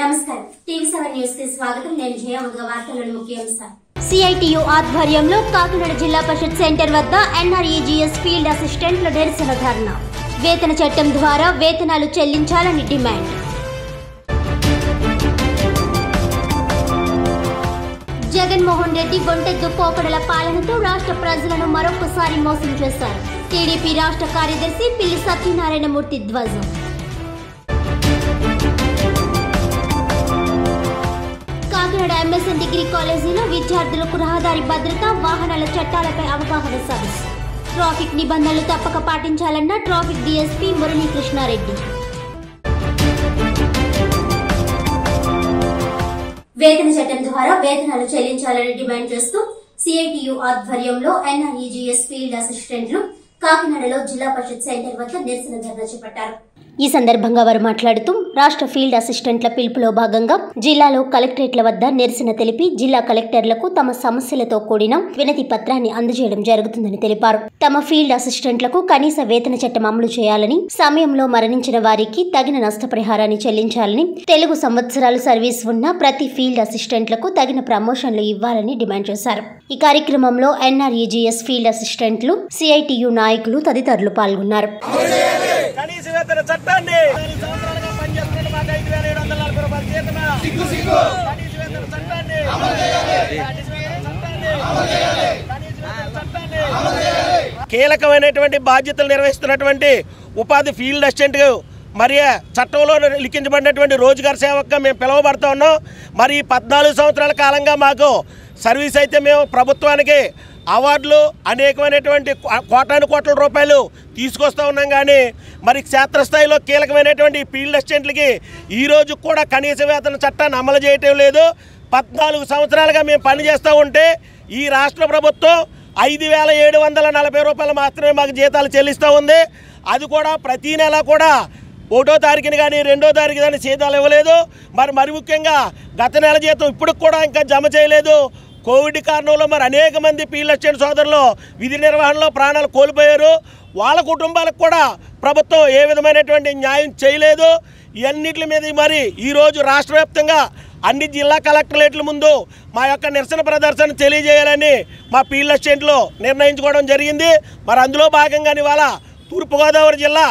నమస్కారం TV seven news కి స్వాగతం నేను జయ ముందుగా వార్తలను ముఖ్యాంశాలు సిఐటియు ఆధ్వర్యంలో కాకినాడ జిల్లా పరిషత్ సెంటర్ వద్ద ఎన్ఆర్ఈజీఎస్ ఫీల్డ్ అసిస్టెంట్ల నిరసన ధర్నా వేతన చట్టం ద్వారా వేతనాలు చెల్లించాలని డిమాండ్ జగన్మోహన్ రెడ్డి గొంటెద్దు పోకడల పాలనతో రాష్ట్ర ప్రజలను మరొకసారి మోసం చేశారు టీడీపీ రాష్ట్ర కార్యదర్శి పిల్లి సత్యనారాయణమూర్తి ధ్వజం కాకినాడ ఎంఎస్ఎన్ డిగ్రీ కాలేజీలో విద్యార్థులకు రహదారి భద్రత వాహనాల చట్టాలపై అవగాహన సదస్సు ట్రాఫిక్ నిబంధనలు తప్పక పాటించాలన్న ట్రాఫిక్ డీఎస్పీ మురళీకృష్ణారెడ్డి వేతన చట్టం ద్వారా వేతనాలు చెల్లించాలని డిమాండ్ చేస్తూ సిఐటియు ఆధ్వర్యంలో ఎన్ఆర్ఈజీఎస్ ఫీల్డ్ అసిస్టెంట్లు కాకినాడలో జిల్లా పరిషత్ సెంటర్ వద్ద నిరసన ధర్నా చేపట్టారు ఈ సందర్భంగా వారు మాట్లాడుతూ రాష్ట్ర ఫీల్డ్ అసిస్టెంట్ల పిలుపులో భాగంగా జిల్లాలో కలెక్టరేట్ల వద్ద నిరసన తెలిపి జిల్లా కలెక్టర్లకు తమ సమస్యలతో కూడిన వినతి పత్రాన్ని అందజేయడం జరుగుతుందని తెలిపారు తమ ఫీల్డ్ అసిస్టెంట్లకు కనీస వేతన చట్టం అమలు చేయాలని సమయంలో మరణించిన వారికి తగిన నష్టపరిహారాన్ని చెల్లించాలని తెలుగు సంవత్సరాలు సర్వీస్ ఉన్న ప్రతి ఫీల్డ్ అసిస్టెంట్లకు తగిన ప్రమోషన్లు ఇవ్వాలని డిమాండ్ చేశారు ఈ కార్యక్రమంలో ఎన్ఆర్ఈజీఎస్ ఫీల్డ్ అసిస్టెంట్లు సిఐటియు నాయకులు తదితరులు పాల్గొన్నారు కనీస వేతన చట్టాన్ని నాలుగు సంవత్సరాలుగా పనిచేస్తున్న మాకు ఐదు వేల ఏడు వందల నలభై రూపాయల జీతమా కనీస వేతన చట్టాన్ని కనీస వేతన చట్టాన్ని కనీస వేతన చట్టాన్ని కీలకమైనటువంటి బాధ్యతలు నిర్వహిస్తున్నటువంటి ఉపాధి ఫీల్డ్ అసిస్టెంట్ మరి చట్టంలో లిఖించబడినటువంటి రోజుగారు సేవకుగా మేము పిలువబడతా ఉన్నాం మరి ఈ పద్నాలుగు సంవత్సరాల కాలంగా మాకు సర్వీస్ అయితే మేము ప్రభుత్వానికి అవార్డులు అనేకమైనటువంటి కో- కోటాను కోట్ల రూపాయలు తీసుకొస్తూ ఉన్నాం కానీ మరి క్షేత్రస్థాయిలో కీలకమైనటువంటి ఈ ఫీల్డ్ అసిస్టెంట్లకి ఈ రోజు కూడా కనీస వేతన చట్టాన్ని అమలు చేయటం లేదు పద్నాలుగు సంవత్సరాలుగా మేము పనిచేస్తూ ఉంటే ఈ రాష్ట్ర ప్రభుత్వం ఐదు వేల ఏడు వందల నలభై రూపాయలు మాత్రమే మాకు జీతాలు చెల్లిస్తూ ఉంది అది కూడా ప్రతీ నెల కూడా ఒకటో తారీఖుని కానీ రెండో తారీఖు కానీ జీతాలు ఇవ్వలేదు మరి మరి ముఖ్యంగా గత నెల జీతం ఇప్పుడు కూడా ఇంకా జమ చేయలేదు కోవిడ్ కారణంలో మరి అనేక మంది ఫీల్డ్ అసిస్టెంట్ సోదరులు విధి నిర్వహణలో ప్రాణాలు కోల్పోయారు వాళ్ళ కుటుంబాలకు కూడా ప్రభుత్వం ఏ విధమైనటువంటి న్యాయం చేయలేదు ఇవన్నిటి మీద మరి ఈరోజు రాష్ట్ర వ్యాప్తంగా అన్ని జిల్లా కలెక్టరేట్ల ముందు మా యొక్క నిరసన ప్రదర్శన తెలియజేయాలని మా ఫీల్డ్ అసిస్టెంట్లు నిర్ణయించుకోవడం జరిగింది మరి అందులో భాగంగా ఇవాళ తూర్పుగోదావరి జిల్లా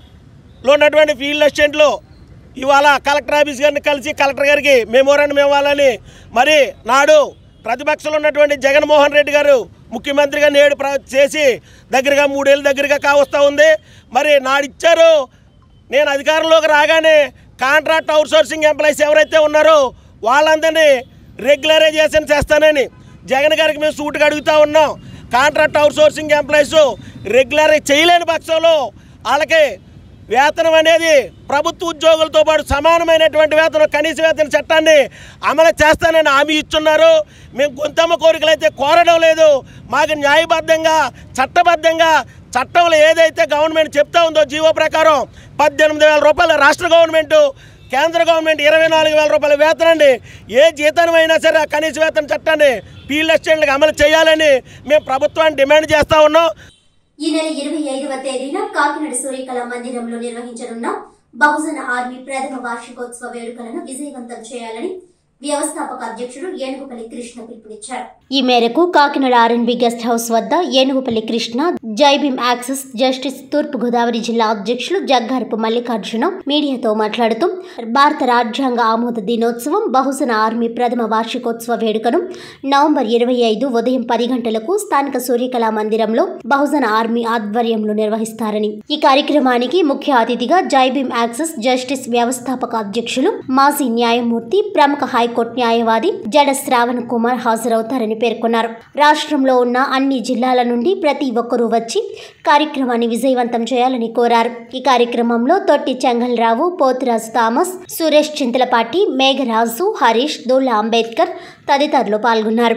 లో ఉన్నటువంటి ఫీల్డ్ అసిస్టెంట్లు ఇవాళ కలెక్టర్ ఆఫీస్ గారిని కలిసి కలెక్టర్ గారికి మెమోరాండం ఇవ్వాలని మరి నాడు ప్రతిపక్షంలో ఉన్నటువంటి జగన్మోహన్ రెడ్డి గారు ముఖ్యమంత్రిగా నేడు ప్ర చేసి దగ్గరగా మూడేళ్ళ దగ్గరగా కావస్తూ ఉంది మరి నాడు ఇచ్చారు నేను అధికారంలోకి రాగానే కాంట్రాక్ట్ అవుట్సోర్సింగ్ ఎంప్లాయీస్ ఎవరైతే ఉన్నారో వాళ్ళందరినీ రెగ్యులరైజేషన్ చేస్తానని జగన్ గారికి మేము సూటుగా అడుగుతా ఉన్నాం కాంట్రాక్ట్ అవుట్సోర్సింగ్ ఎంప్లాయీస్ రెగ్యులర్ చేయలేని పక్షంలో వాళ్ళకి వేతనం అనేది ప్రభుత్వ ఉద్యోగులతో పాటు సమానమైనటువంటి వేతనం కనీస వేతన చట్టాన్ని అమలు చేస్తానని హామీ ఇస్తున్నారు మేము గొంతమ్మ కోరికలు అయితే కోరడం లేదు మాకు న్యాయబద్ధంగా చట్టబద్ధంగా చట్టంలో ఏదైతే గవర్నమెంట్ చెప్తా ఉందో జీవో ప్రకారం పద్దెనిమిది వేల రూపాయలు రాష్ట్ర గవర్నమెంట్ కేంద్ర గవర్నమెంట్ ఇరవై నాలుగు వేల రూపాయల వేతనండి ఏ జీతం అయినా సరే ఆ కనీస వేతన చట్టాన్ని ఫీల్డ్ అసిస్టెంట్లకు అమలు చేయాలని మేము ప్రభుత్వాన్ని డిమాండ్ చేస్తూ ఉన్నాం ఈ నెల ఇరవై ఐదవ తేదీన కాకినాడ సూర్యకళ మందిరంలో నిర్వహించనున్న బహుజన ఆర్మీ ప్రథమ వార్షికోత్సవ వేడుకలను విజయవంతం చేయాలని వ్యవస్థాపక అధ్యక్షుడు ఏనుగుపల్లి కృష్ణ పిలుపునిచ్చారు ఈ మేరకు కాకినాడ ఆర్ఎన్బి గెస్ట్ హౌస్ వద్ద ఏనుగుపల్లి కృష్ణ జైభీం యాక్సెస్ జస్టిస్ తూర్పు గోదావరి జిల్లా అధ్యక్షులు జగ్గారపు మల్లికార్జున మీడియాతో మాట్లాడుతూ భారత రాజ్యాంగ ఆమోద దినోత్సవం బహుజన ఆర్మీ ప్రథమ వార్షికోత్సవ వేడుకను నవంబర్ ఇరవై ఐదు ఉదయం పది గంటలకు స్థానిక సూర్యకళా మందిరంలో బహుజన ఆర్మీ ఆధ్వర్యంలో నిర్వహిస్తారని ఈ కార్యక్రమానికి ముఖ్య అతిథిగా జైభీం యాక్సెస్ జస్టిస్ వ్యవస్థాపక అధ్యక్షులు మాజీ న్యాయమూర్తి ప్రముఖ హైకోర్టు న్యాయవాది జడ శ్రావణ్ కుమార్ హాజరవుతారని పేర్కొన్నారు రాష్ట్రంలో ఉన్న అన్ని జిల్లాల నుండి ప్రతి ఒక్కరూ వచ్చి కార్యక్రమాన్ని విజయవంతం చేయాలని కోరారు ఈ కార్యక్రమంలో తొట్టి చెంగల్రావు పోతురాజు థామస్ సురేష్ చింతలపాటి మేఘరాజు హరీష్ దూళ్ళ అంబేద్కర్ తదితరులు పాల్గొన్నారు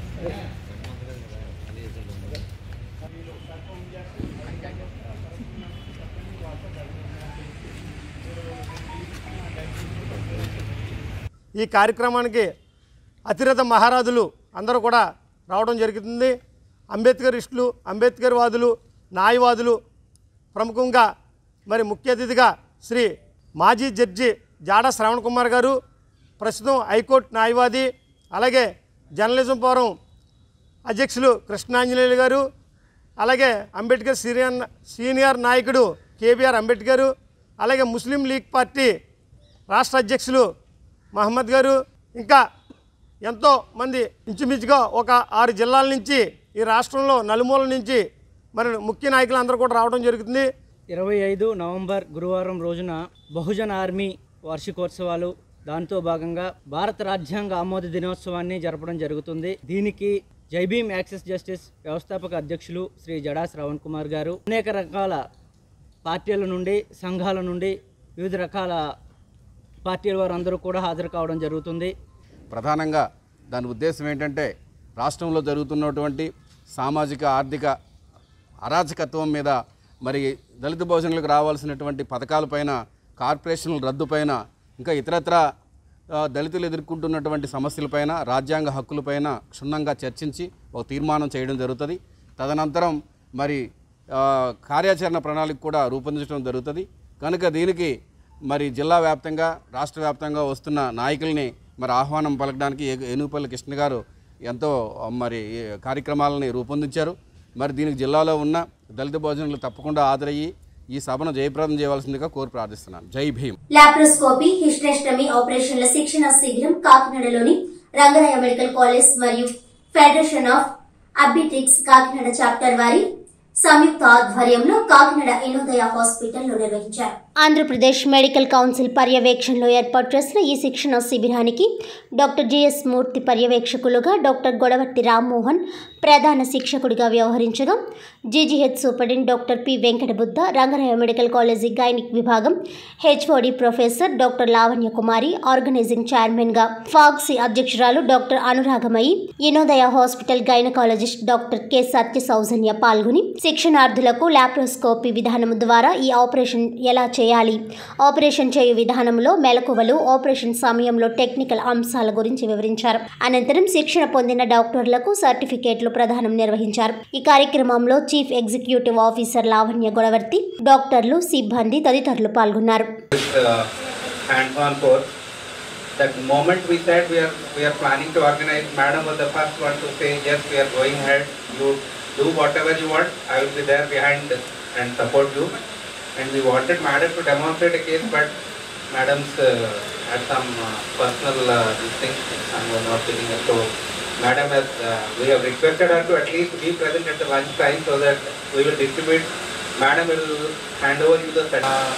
ఈ కార్యక్రమానికి అతిరథ మహారాజులు అందరూ కూడా రావడం జరుగుతుంది అంబేద్కరిస్టులు అంబేద్కర్ వాదులు న్యాయవాదులు ప్రముఖంగా మరి ముఖ్య అతిథిగా శ్రీ మాజీ జడ్జి జాడ శ్రవణ్ కుమార్ గారు ప్రస్తుతం హైకోర్టు న్యాయవాది అలాగే జర్నలిజం ఫోరం అధ్యక్షులు కృష్ణాంజనేయులు గారు అలాగే అంబేద్కర్ సీనియర్ సీనియర్ నాయకుడు కేబీఆర్ అంబేద్కర్ అలాగే ముస్లిం లీగ్ పార్టీ రాష్ట్ర అధ్యక్షులు మహమ్మద్ గారు ఇంకా ఎంతో మంది ఇంచుమించుగా ఒక ఆరు జిల్లాల నుంచి ఈ రాష్ట్రంలో నలుమూల నుంచి మరి ముఖ్య నాయకులు అందరూ కూడా రావడం జరుగుతుంది ఇరవై ఐదు నవంబర్ గురువారం రోజున బహుజన ఆర్మీ వార్షికోత్సవాలు దాంతో భాగంగా భారత రాజ్యాంగ ఆమోద దినోత్సవాన్ని జరపడం జరుగుతుంది దీనికి జైభీమ్ యాక్సెస్ జస్టిస్ వ్యవస్థాపక అధ్యక్షులు శ్రీ జడా శ్రవణ్ కుమార్ గారు అనేక రకాల పార్టీల నుండి సంఘాల నుండి వివిధ రకాల పార్టీల వారందరూ కూడా హాజరు కావడం జరుగుతుంది ప్రధానంగా దాని ఉద్దేశం ఏంటంటే రాష్ట్రంలో జరుగుతున్నటువంటి సామాజిక ఆర్థిక అరాచకత్వం మీద మరి దళిత భోజనాలకు రావాల్సినటువంటి పథకాలపైన కార్పొరేషన్ల రద్దుపైన ఇంకా ఇతరత్ర ఆ, దళితులు ఎదుర్కొంటున్నటువంటి సమస్యలపైన రాజ్యాంగ హక్కులపైన క్షుణ్ణంగా చర్చించి ఒక తీర్మానం చేయడం జరుగుతుంది తదనంతరం మరి ఆ, కార్యాచరణ ప్రణాళిక కూడా రూపొందించడం జరుగుతుంది కనుక దీనికి మరి జిల్లా వ్యాప్తంగా రాష్ట్ర వ్యాప్తంగా వస్తున్న నాయకుల్ని మరి ఆహ్వానం పలకడానికి ఏ- ఏనుగుపల్లి కృష్ణ గారు ఎంతో ఆ, మరి ఈ కార్యక్రమాలని రూపొందించారు మరి దీనికి జిల్లాలో ఉన్న దళిత భోజనాలు తప్పకుండా హాజరయ్యి ఈ సభను జయప్రదం చేయవలసిందిగా కోరి ప్రార్థిస్తున్నాను జై భీమ్ లాప్రోస్కోపీ హిస్టరెస్టమీ ఆపరేషన్ల శిక్షణ శిబిరం కాకినాడలోని రంగరాయ మెడికల్ కాలేజ్ మరియు federation of obstetrics Kakinada chapter వారి సంయుక్త ఆధ్వర్యంలో కాకినాడ ఇనోదయ హాస్పిటల్లో నిర్వహించారు ఆంధ్రప్రదేశ్ మెడికల్ కౌన్సిల్ పర్యవేక్షణలో ఏర్పాటు చేసిన ఈ శిక్షణ శిబిరానికి డాక్టర్ జిఎస్ మూర్తి పర్యవేక్షకులుగా డాక్టర్ గొడవర్తి రామ్మోహన్ ప్రధాన శిక్షకుడిగా వ్యవహరించగా GGH superintendent doctor P Venkatabuddha Rangaraya medical college gynaec విభాగం HOD professor doctor Lavanya Kumari organising చైర్మన్గా ఫాగ్సీ అధ్యక్షురాలు doctor Anuragamayi Inodaya hospital gynaecologist doctor K Satya Soujanya పాల్గొని శిక్షణార్థులకు లాప్రోస్కోపీ విధానం ద్వారా ఈ ఆపరేషన్ ఎలా చేయాలి ఆపరేషన్ చేయు విధానంలో మెలకువలు ఆపరేషన్ సమయంలో టెక్నికల్ అంశాల గురించి వివరించారు అనంతరం శిక్షణ పొందిన డాక్టర్లకు సర్టిఫికేట్లు ప్రదానం నిర్వహించారు ఈ కార్యక్రమంలో chief executive officer Lavanya Godavarthi డాక్టర్లు సిబ్బంది తదితరులు పాల్గొన్నారు uh, hands-on course. That moment we said we are we are planning to organize, Madam was the first one to say yes, we are going ahead. You do whatever you want. I will be there behind and support you. And we wanted Madam to demonstrate a case, but Madam's uh, had some uh, personal uh, this thing and was not feeling it. So Madam has uh, we have requested her to at least be present at the lunch time so that we will distribute. Madam will hand over you the. set- Uh,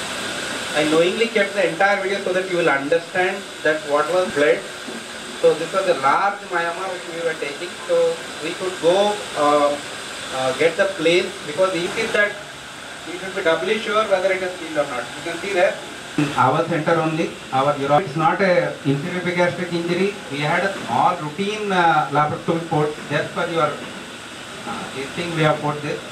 I knowingly kept the entire video so that you will understand that what was blood. So this was a large myoma which we were taking. So we could go uh, uh, get the place because if it is that we should be doubly sure whether it is healed or not. You can see there. Our center only, our uro. It's not a inferior epigastric injury. We had a small routine uh, laparoscopic port just for your uh, this thing we have put this.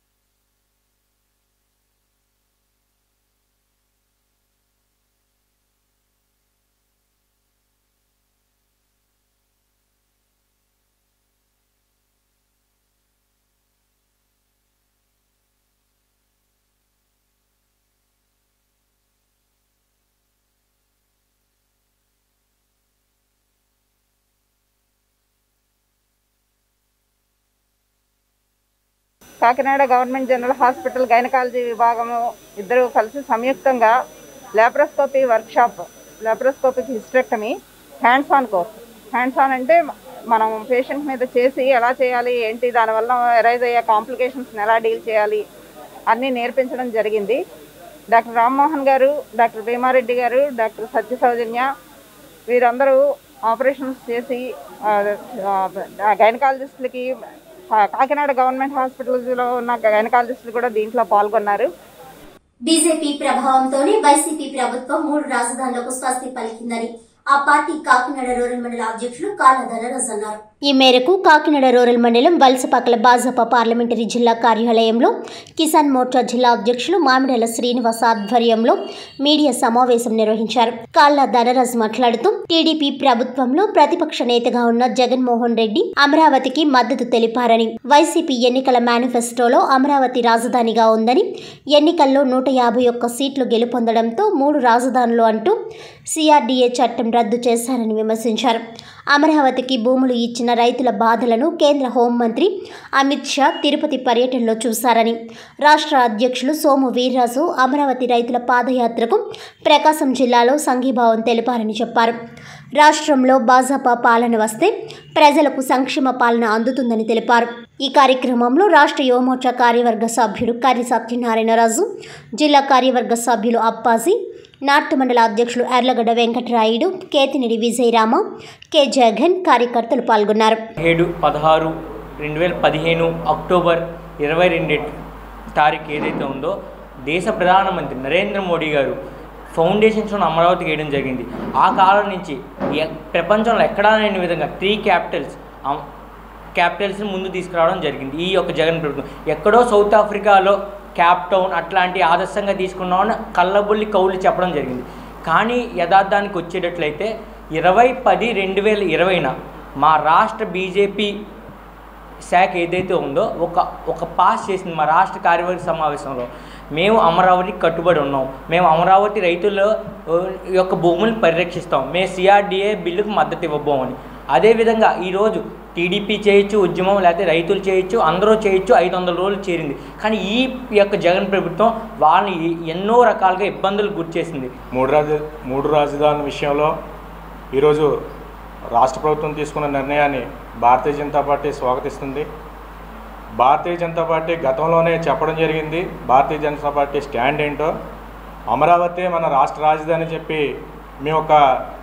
Kakinada government general hospital gynaecology విభాగము ఇద్దరు కలిసి సంయుక్తంగా laparoscopy workshop laparoscopic hysterectomy hands on course hands on అంటే మనం patient మీద చేసి ఎలా చేయాలి ఏంటి దానివల్ల ఎరైజ్ అయ్యే కాంప్లికేషన్స్ని ఎలా డీల్ చేయాలి అన్నీ నేర్పించడం జరిగింది డాక్టర్ రామ్మోహన్ గారు డాక్టర్ భీమారెడ్డి గారు డాక్టర్ సత్య సౌజన్య వీరందరూ ఆపరేషన్స్ చేసి గైనకాలజిస్టులకి కాకినాడ గవర్నమెంట్ హాస్పిటల్స్లో ఉన్న గైనకాలజిస్టులు కూడా దీంట్లో పాల్గొన్నారు బీజేపీ ప్రభావంతోనే వైసీపీ ప్రభుత్వం మూడు రాజధానులకు స్వస్తి పలికిందని ఆ పార్టీ కాకినాడ రూరల్ మండల అధ్యక్షులు కాళ్ళ ధనరాజ్ అన్నారు ఈ మేరకు కాకినాడ రూరల్ మండలం వలసపాకల భాజపా పార్లమెంటరీ జిల్లా కార్యాలయంలో కిసాన్ మోర్చా జిల్లా అధ్యక్షులు మామిడల శ్రీనివాస్ ఆధ్వర్యంలో మీడియా సమావేశం నిర్వహించారు కాళ్ళ ధనరాజ్ మాట్లాడుతూ టీడీపీ ప్రభుత్వంలో ప్రతిపక్ష నేతగా ఉన్న జగన్మోహన్ రెడ్డి అమరావతికి మద్దతు తెలిపారని వైసీపీ ఎన్నికల మేనిఫెస్టోలో అమరావతి రాజధానిగా ఉందని ఎన్నికల్లో నూట యాభై ఒక్క సీట్లు గెలుపొందడంతో మూడు రాజధానులు అంటూ సిఆర్డీఏ చట్టం రద్దు చేశారని విమర్శించారు అమరావతికి భూములు ఇచ్చిన రైతుల బాధలను కేంద్ర హోంమంత్రి అమిత్ షా తిరుపతి పర్యటనలో చూశారని రాష్ట్ర అధ్యక్షులు సోము వీర్రాజు అమరావతి రైతుల పాదయాత్రకు ప్రకాశం జిల్లాలో సంఘీభావం తెలిపారని చెప్పారు రాష్ట్రంలో భాజపా పాలన వస్తే ప్రజలకు సంక్షేమ పాలన అందుతుందని తెలిపారు ఈ కార్యక్రమంలో రాష్ట్ర యువమోర్చా కార్యవర్గ సభ్యుడు కర్రి సత్యనారాయణరాజు జిల్లా కార్యవర్గ సభ్యులు అప్పాజీ నార్త్ మండల అధ్యక్షులు ఎర్లగడ్డ వెంకటరాయుడు కేతినిడి విజయరామ కె జగన్ కార్యకర్తలు పాల్గొన్నారు ఏడు పదహారు రెండు వేల పదిహేను అక్టోబర్ ఇరవై రెండు తారీఖు ఏదైతే ఉందో దేశ ప్రధానమంత్రి నరేంద్ర మోడీ గారు ఫౌండేషన్స్ను అమరావతికి వేయడం జరిగింది ఆ కాలం నుంచి ఎ- ప్రపంచంలో ఎక్కడా లేని విధంగా త్రీ క్యాపిటల్స్ క్యాపిటల్స్ని ముందు తీసుకురావడం జరిగింది ఈ యొక్క జగన్ ప్రభుత్వం ఎక్కడో సౌత్ ఆఫ్రికాలో క్యాప్ టౌన్ అట్లాంటి ఆదర్శంగా తీసుకున్నామని కళ్ళబుల్లి కౌలు చెప్పడం జరిగింది కానీ యథార్థానికి వచ్చేటట్లయితే ఇరవై పది రెండు వేల ఇరవైన మా రాష్ట్ర బీజేపీ శాఖ ఏదైతే ఉందో ఒక ఒక పాస్ చేసింది మా రాష్ట్ర కార్యవర్గ సమావేశంలో మేము అమరావతికి కట్టుబడి ఉన్నాం మేము అమరావతి రైతుల ఆ, యొక్క భూములను పరిరక్షిస్తాం మేము సిఆర్డీఏ బిల్లుకు మద్దతు ఇవ్వబోమని అదేవిధంగా ఈరోజు టీడీపీ చేయొచ్చు ఉద్యమం లేకపోతే రైతులు చేయొచ్చు అందరూ చేయొచ్చు ఐదు వందల రోజులు చేరింది కానీ ఈ యొక్క జగన్ ప్రభుత్వం వాళ్ళని ఎన్నో రకాలుగా ఇబ్బందులు గురిచేసింది మూడు రాజ మూడు రాజధానుల విషయంలో ఈరోజు రాష్ట్ర ప్రభుత్వం తీసుకున్న నిర్ణయాన్ని భారతీయ జనతా పార్టీ స్వాగతిస్తుంది భారతీయ జనతా పార్టీ గతంలోనే చెప్పడం జరిగింది భారతీయ జనతా పార్టీ స్టాండ్ ఏంటో అమరావతి మన రాష్ట్ర రాజధాని చెప్పి మేము ఒక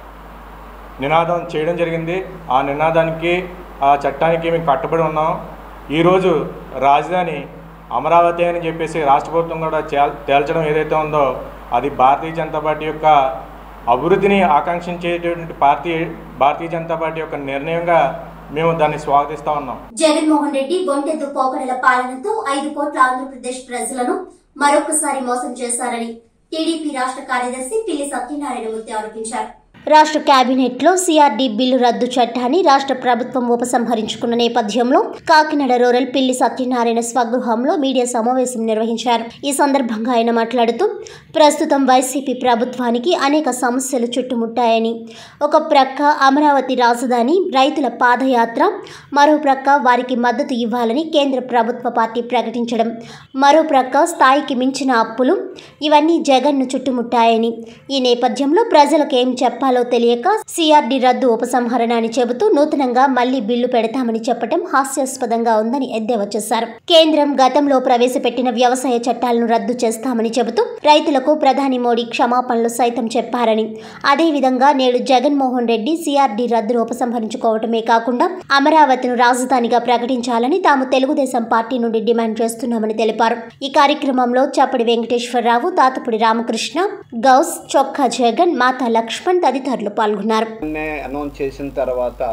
నినాదం చేయడం జరిగింది ఆ నినాదానికి ఆ చట్టానికి మేము కట్టుబడి ఉన్నాం ఈరోజు రాజధాని అమరావతి అని చెప్పేసి రాష్ట్ర ప్రభుత్వం కూడా చేల్ తేల్చడం ఏదైతే ఉందో అది భారతీయ జనతా పార్టీ యొక్క అభివృద్ధిని ఆకాంక్షించేటటువంటి పార్టీ భారతీయ జనతా పార్టీ యొక్క నిర్ణయంగా మేము దాన్ని స్వాగతిస్తూ ఉన్నాం జగన్మోహన్ రెడ్డి ఒంటెద్దు పోకడల పాలనతో ఐదు కోట్ల ఆంధ్రప్రదేశ్ ప్రజలను మరొకసారి మోసం చేశారని టీడీపీ రాష్ట్ర కార్యదర్శి పిల్లి సత్యనారాయణమూర్తి ఆరోపించారు రాష్ట్ర కేబినెట్లో సిఆర్డీ బిల్లు రద్దు చట్టాన్ని రాష్ట్ర ప్రభుత్వం ఉపసంహరించుకున్న నేపథ్యంలో కాకినాడ రూరల్ పిల్లి సత్యనారాయణ స్వగృహంలో మీడియా సమావేశం నిర్వహించారు ఈ సందర్భంగా ఆయన మాట్లాడుతూ ప్రస్తుతం వైసీపీ ప్రభుత్వానికి అనేక సమస్యలు చుట్టుముట్టాయని ఒక ప్రక్క అమరావతి రాజధాని రైతుల పాదయాత్ర మరో ప్రక్క వారికి మద్దతు ఇవ్వాలని కేంద్ర ప్రభుత్వ పార్టీ ప్రకటించడం మరో ప్రక్క స్థాయికి మించిన అప్పులు ఇవన్నీ జగన్ను చుట్టుముట్టాయని ఈ నేపథ్యంలో ప్రజలకు ఏం చెప్పాలో తెలియక సిఆర్డి రద్దు ఉపసంహరణ అని చెబుతూ నూతనంగా మళ్లీ బిల్లు పెడతామని చెప్పడం హాస్యాస్పదంగా ఉందని ఎద్దేవా చేశారు కేంద్రం గతంలో ప్రవేశపెట్టిన వ్యవసాయ చట్టాలను రద్దు చేస్తామని చెబుతూ రైతులకు ప్రధాని మోడీ క్షమాపణలు సైతం చెప్పారని అదేవిధంగా నేడు జగన్మోహన్ రెడ్డి సిఆర్డి రద్దును ఉపసంహరించుకోవటమే కాకుండా అమరావతిను రాజధానిగా ప్రకటించాలని తాము తెలుగుదేశం పార్టీ నుండి డిమాండ్ చేస్తున్నామని తెలిపారు ఈ కార్యక్రమంలో చప్పడి వెంకటేశ్వరరావు తాతపుడి రామకృష్ణ గౌస్ చొక్కా జగన్ మాతా లక్ష్మణ్ తదితరులు పాల్గొన్నారు నే అనౌన్స్ చేసిన తర్వాత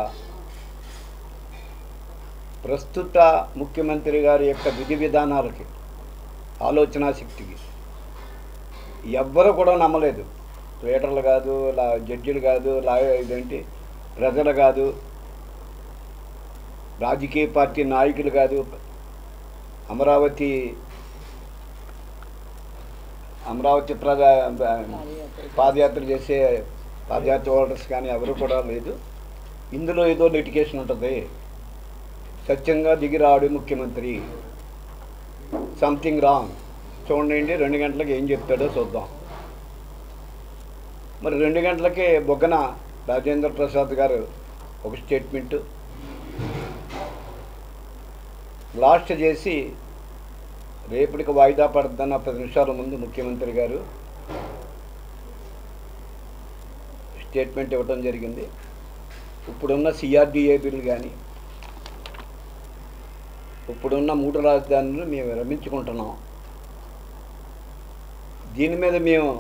ప్రస్తుత ముఖ్యమంత్రి గారి యొక్క విధి విధానాలకి ఆలోచన శక్తికి ఎవ్వరు కూడా నమ్మలేదు లీడర్లు కాదు లా జడ్జిలు కాదు లా ఇదేంటి ప్రజలు కాదు రాజకీయ పార్టీ నాయకులు కాదు అమరావతి అమరావతి ప్రజ పాదయాత్ర చేసే పాదయాత్ర హోల్డర్స్ కానీ ఎవరు కూడా లేదు ఇందులో ఏదో లిటికేషన్ ఉంటుంది సత్యంగా దిగిరాడు ముఖ్యమంత్రి సంథింగ్ రాంగ్ చూడండి రెండు గంటలకు ఏం చెప్తాడో చూద్దాం మరి రెండు గంటలకే బొగ్గన రాజేంద్ర ప్రసాద్ గారు ఒక స్టేట్మెంటు లాస్ట్ చేసి రేపటికి వాయిదా పడుతుందన్న పది నిమిషాల ముందు ముఖ్యమంత్రి గారు స్టేట్మెంట్ ఇవ్వడం జరిగింది ఇప్పుడున్న సిఆర్డిఏ బిల్ కానీ ఇప్పుడున్న మూడు రాజధానులు మేము విరమించుకుంటున్నాం దీని మీద మేము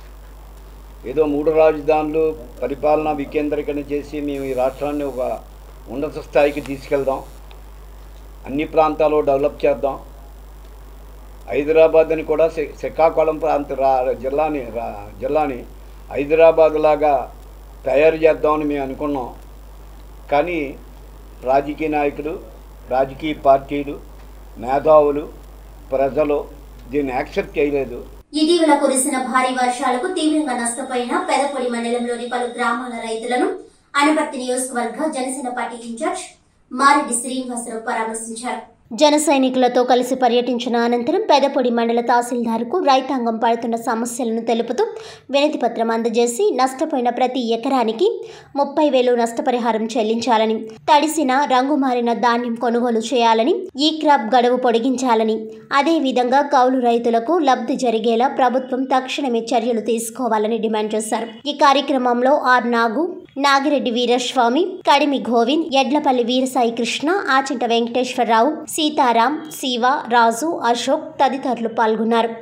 ఏదో మూడు రాజధానులు పరిపాలన వికేంద్రీకరణ చేసి మేము ఈ రాష్ట్రాన్ని ఒక ఉన్నత స్థాయికి తీసుకెళ్దాం అన్ని ప్రాంతాలు డెవలప్ చేద్దాం హైదరాబాద్ అని కూడా శ్రీ- శ్రీకాకుళం ప్రాంత రా జిల్లాని రా జిల్లాని హైదరాబాద్ లాగా తయారు చేద్దామని మేము అనుకున్నాం కానీ రాజకీయ నాయకులు రాజకీయ పార్టీలు మేధావులు ప్రజలు దీన్ని యాక్సెప్ట్ చేయలేదు ఇటీవల కురిసిన భారీ వర్షాలకు తీవ్రంగా నష్టపోయిన పెదపొడి మండలంలోని పలు గ్రామాల రైతులను అనపర్తి నియోజకవర్గ జనసేన పార్టీ ఇన్ఛార్జ్ మారెడ్డి శ్రీనివాసరావు పరామర్శించారు జన సైనికులతో కలిసి పర్యటించిన అనంతరం పెదపొడి మండల తహసీల్దార్కు రైతాంగం పడుతున్న సమస్యలను తెలుపుతూ వినతి పత్రం అందజేసి నష్టపోయిన ప్రతి ఎకరానికి ముప్పై వేలు నష్టపరిహారం చెల్లించాలని తడిసిన రంగు మారిన ధాన్యం కొనుగోలు చేయాలని ఈ క్రాప్ గడువు పొడిగించాలని అదేవిధంగా కౌలు రైతులకు లబ్ధి జరిగేలా ప్రభుత్వం తక్షణమే చర్యలు తీసుకోవాలని డిమాండ్ చేశారు ఈ కార్యక్రమంలో ఆర్ నాగు నాగిరెడ్డి వీరస్వామి కడిమి గోవింద్ ఎడ్లపల్లి వీరసాయి కృష్ణ ఆచింట వెంకటేశ్వరరావు సీతారాం శివ రాజు అశోక్ తదితరులు పాల్గొన్నారు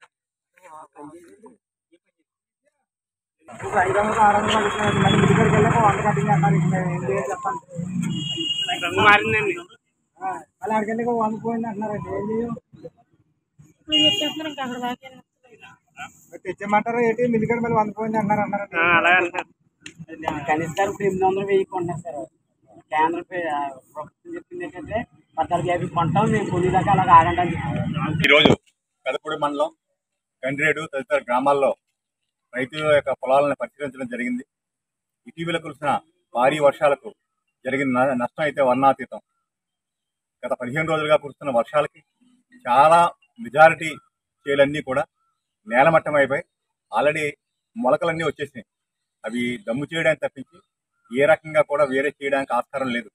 మారిందండి అలా అక్కడికి వంద పోయింది అంటున్నారండి ఏం చేయం తెచ్చమంటారు ఏంటి మిల్లిగడ మళ్ళీ వంద పోయింది అంటున్నారు అన్నారండి అలాగే అంటారు కనీసం ఇప్పుడు ఎనిమిది వందలు వెయ్యి కొంటున్నారు సార్ కేంద్ర ప్ర- ప్రభుత్వం చెప్పింది ఏంటంటే పద్నాలుగు యాభై కొంటాం మేము కొన్ని దాకా అలాగ ఆగండి అని చెప్పారు. ఈరోజు పెదపూడి మండలం గండ్రేడు తదితర గ్రామాల్లో రైతుల యొక్క పొలాలను పరిశీలించడం జరిగింది ఇటీవల కురిసిన భారీ వర్షాలకు జరిగిన న- నష్టం అయితే వర్ణాతీతం గత పదిహేను రోజులుగా కురుస్తున్న వర్షాలకి చాలా మెజారిటీ చేలన్నీ కూడా నేలమట్టం అయిపోయి ఆల్రెడీ మొలకలన్నీ వచ్చేసినాయి అవి దమ్ము చేయడానికి తప్పించి ఏ రకంగా కూడా వేరే చేయడానికి ఆస్కారం లేదు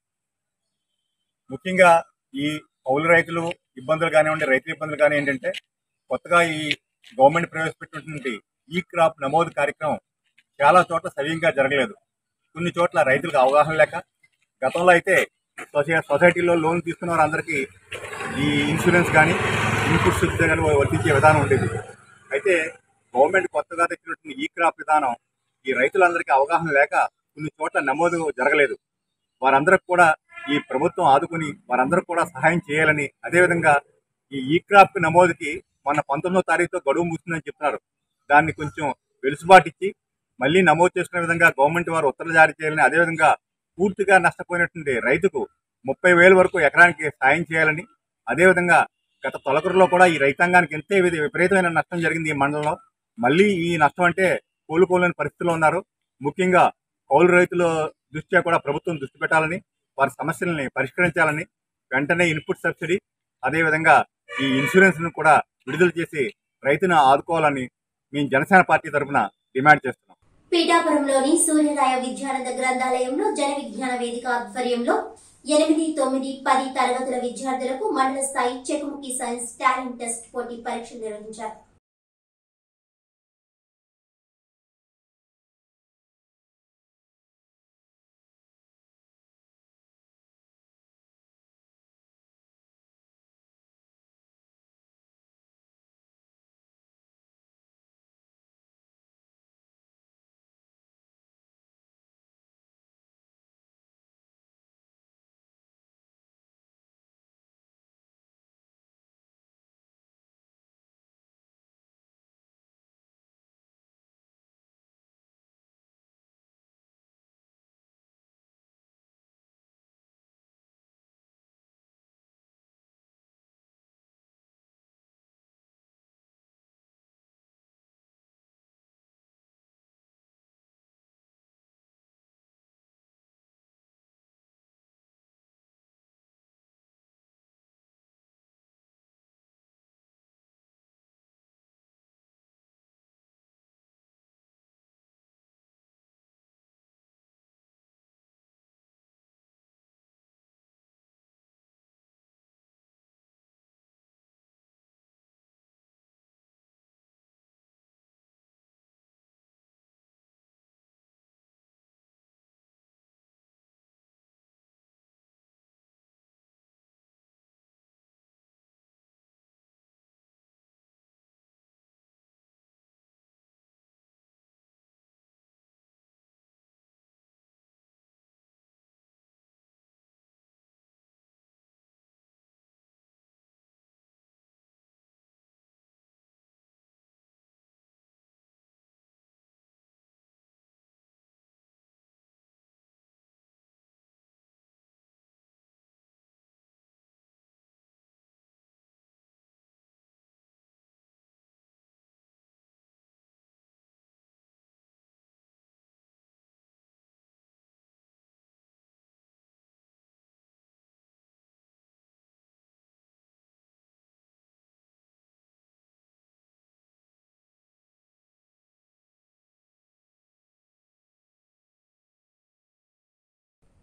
ముఖ్యంగా ఈ కౌలు రైతులు ఇబ్బందులు కానివ్వండి రైతుల ఇబ్బందులు కానీ ఏంటంటే కొత్తగా ఈ గవర్నమెంట్ ప్రవేశపెట్టినటువంటి ఈ క్రాప్ నమోదు కార్యక్రమం చాలా చోట్ల సవ్యంగా జరగలేదు కొన్ని చోట్ల రైతులకు అవగాహన లేక గతంలో అయితే సొసై సొసైటీలో లోన్ తీసుకున్న వారందరికీ ఈ ఇన్సూరెన్స్ కానీ ఇన్పుట్ సబ్సిడీ కానీ వర్తించే విధానం ఉండేది అయితే గవర్నమెంట్ కొత్తగా తెచ్చినటువంటి ఈ క్రాప్ విధానం ఈ రైతులందరికీ అవగాహన లేక కొన్ని చోట్ల నమోదు జరగలేదు వారందరికి కూడా ఈ ప్రభుత్వం ఆదుకుని వారందరూ కూడా సహాయం చేయాలని అదేవిధంగా ఈ ఈ క్రాప్ నమోదుకి మొన్న పంతొమ్మిదో తారీఖుతో గడువు ముగిస్తుందని చెప్తున్నారు దాన్ని కొంచెం వెలుసుబాటు ఇచ్చి మళ్ళీ నమోదు చేసుకునే విధంగా గవర్నమెంట్ వారు ఉత్తర్వులు జారీ చేయాలని అదేవిధంగా పూర్తిగా నష్టపోయినటువంటి రైతుకు ముప్పై వేల వరకు ఎకరానికి సాయం చేయాలని అదేవిధంగా గత తొలకరులో కూడా ఈ రైతాంగానికి ఎంతే విధ- విపరీతమైన నష్టం జరిగింది ఈ మండలంలో మళ్ళీ ఈ నష్టం అంటే కోలుకోలేని పరిస్థితిలో ఉన్నారు ముఖ్యంగా కౌలు రైతుల దృష్ట్యా కూడా ప్రభుత్వం దృష్టి పెట్టాలని వారి సమస్యలని పరిష్కరించాలని వెంటనే ఇన్పుట్ సబ్సిడీ అదేవిధంగా ఈ ఇన్సూరెన్స్ ను కూడా విడుదల చేసి రైతును ఆదుకోవాలని మేము జనసేన పార్టీ తరఫున డిమాండ్ చేస్తున్నాం పీఠాపురంలోని సూర్యరాయ విద్యానంద గ్రంథాలయంలో జన విజ్ఞాన వేదిక ఆధ్వర్యంలో ఎనిమిది తొమ్మిది పది తరగతుల విద్యార్థులకు మండల స్థాయి చెకుముకి సైన్స్ టాలెంట్ టెస్ట్ పోటీ పరీక్షలు నిర్వహించారు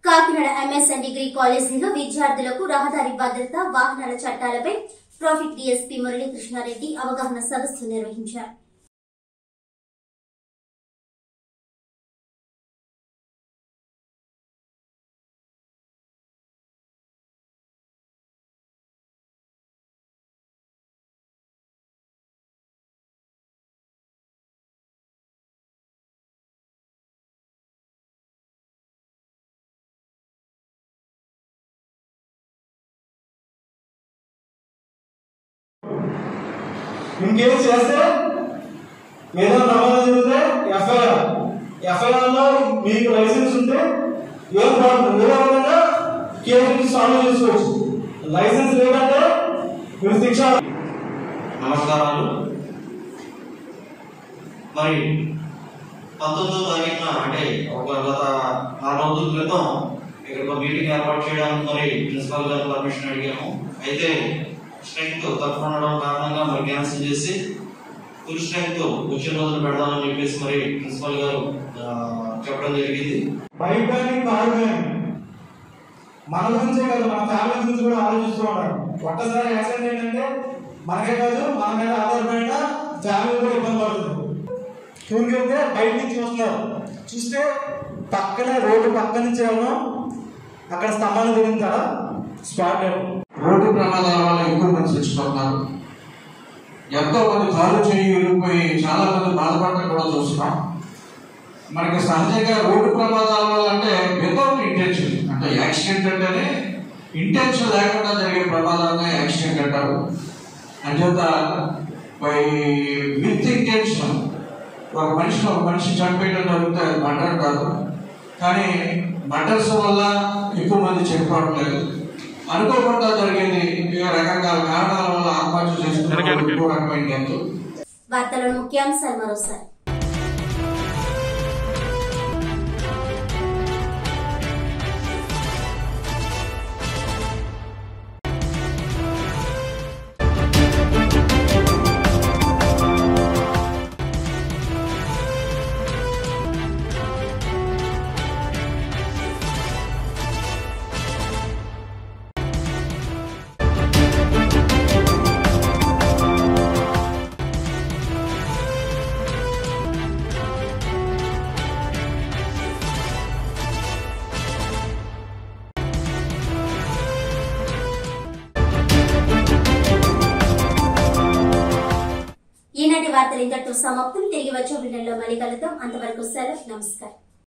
కాకినాడ ఎంఎస్ఎన్ డిగ్రీ కాలేజీలో విద్యార్థులకు రహదారి భద్రత వాహనాల చట్టాలపై ట్రాఫిక్ డీఎస్పీ మురళీకృష్ణారెడ్డి అవగాహన సదస్సు నిర్వహించారు ఇంకేం చేస్తే ఏదైనా ప్రమాదం జరిగితే ఎఫ్ఐఆర్ ఎఫ్ఐఆర్ లో మీకు లైసెన్స్ ఉంటే ఏం ప్రాబ్లం ఏదో విధంగా కేసు సాల్వ్ చేసుకోవచ్చు లైసెన్స్ లేదంటే మీరు శిక్ష నమస్కారాలు మరి పంతొమ్మిదో తారీఖున అంటే ఒక గత నాలుగు రోజుల క్రితం ఇక్కడ ఒక మీటింగ్ ఏర్పాటు చేయడానికి మరి ప్రిన్సిపల్ గారు పర్మిషన్ అడిగాము అయితే స్ట్రెంగ్త్ తక్కువ ఉండడం కారణంగా మరి క్యాన్సిల్ చేసి ఫుల్ స్ట్రెంగ్త్ వచ్చే రోజులు పెడదామని చెప్పేసి మరి ప్రిన్సిపల్ గారు ఆ, చెప్పడం జరిగింది బైక్ కానీ కారు కానీ మన గురించే కాదు మన ఫ్యామిలీ గురించి కూడా ఆలోచిస్తూ ఉంటారు ఒక్కసారి యాక్సిడెంట్ ఏంటంటే మనకే కాదు మన మీద ఆధారపడిన ఫ్యామిలీ కూడా ఇబ్బంది పడుతుంది చూసుకుంటే బయట నుంచి చూస్తున్నారు చూస్తే పక్కనే రోడ్డు పక్క నుంచి వెళ్ళడం అక్కడ స్తంభాలు తిరుగుతారా స్పాట్ రోడ్డు ప్రమాదాల వల్ల ఎక్కువ మంది చచ్చిపోతున్నారు ఎంతో మంది కాలు చేయి విరిగిపోయి చాలా మంది బాధపడటం కూడా చూస్తున్నాం మనకి సహజంగా రోడ్డు ప్రమాదాల వల్ల అంటే వితౌట్ ఇంటెన్షన్ అంటే యాక్సిడెంట్ అంటేనే ఇంటెన్షన్ లేకుండా జరిగే ప్రమాదాన్ని యాక్సిడెంట్ అంటారు అంచేత బై విత్ ఇంటెన్షన్ ఒక మనిషి ఒక మనిషి చనిపోయడం జరిగితే అది మర్డర్ కాదు కానీ మర్డర్స్ వల్ల ఎక్కువ మంది చనిపోవడం లేదు అనుకోకుండా జరిగేది వివిధ రకరకాల కారణాల వల్ల ఆత్మహత్య చేసుకున్న ఇంకో రకమైన డెత్ వార్తలను ముఖ్యాంశాలు మరోసారి ఈనాటి వార్తలు ఇంతటితో సమాప్తం తిరిగి వచ్చే వీడియోలో మళ్ళీ కలుద్దాం అంతవరకు సెలవు నమస్కారం